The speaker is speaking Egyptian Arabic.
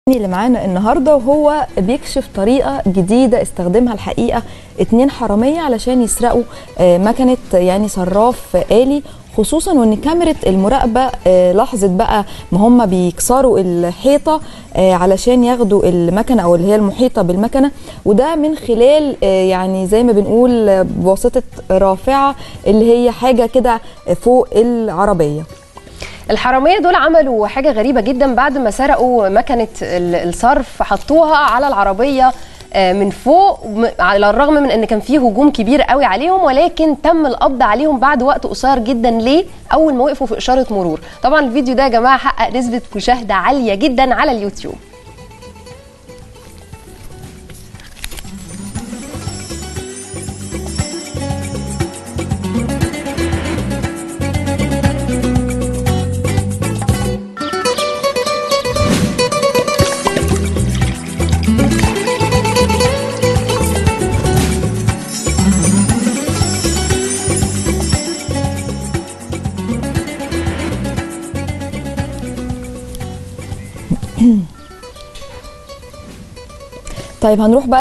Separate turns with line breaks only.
اللي معانا النهارده وهو بيكشف طريقه جديده استخدمها الحقيقه اتنين حراميه علشان يسرقوا آه، مكنه يعني صراف آلي خصوصا وان كاميرا المراقبه آه، لاحظت بقى ما هم بيكسروا الحيطه آه، علشان ياخدوا المكنه او اللي هي المحيطه بالمكنه وده من خلال آه، يعني زي ما بنقول آه، بواسطه رافعه اللي هي حاجه كده فوق العربيه
الحراميه دول عملوا حاجه غريبه جدا بعد ما سرقوا مكنه ال- الصرف حطوها على العربيه آه، من فوق م- على الرغم من ان كان فيه هجوم كبير قوي عليهم ولكن تم القبض عليهم بعد وقت قصير جدا ليه اول ما وقفوا في اشاره مرور طبعا الفيديو ده يا جماعه حقق نسبه مشاهده عاليه جدا على اليوتيوب
طيب هنروح بقى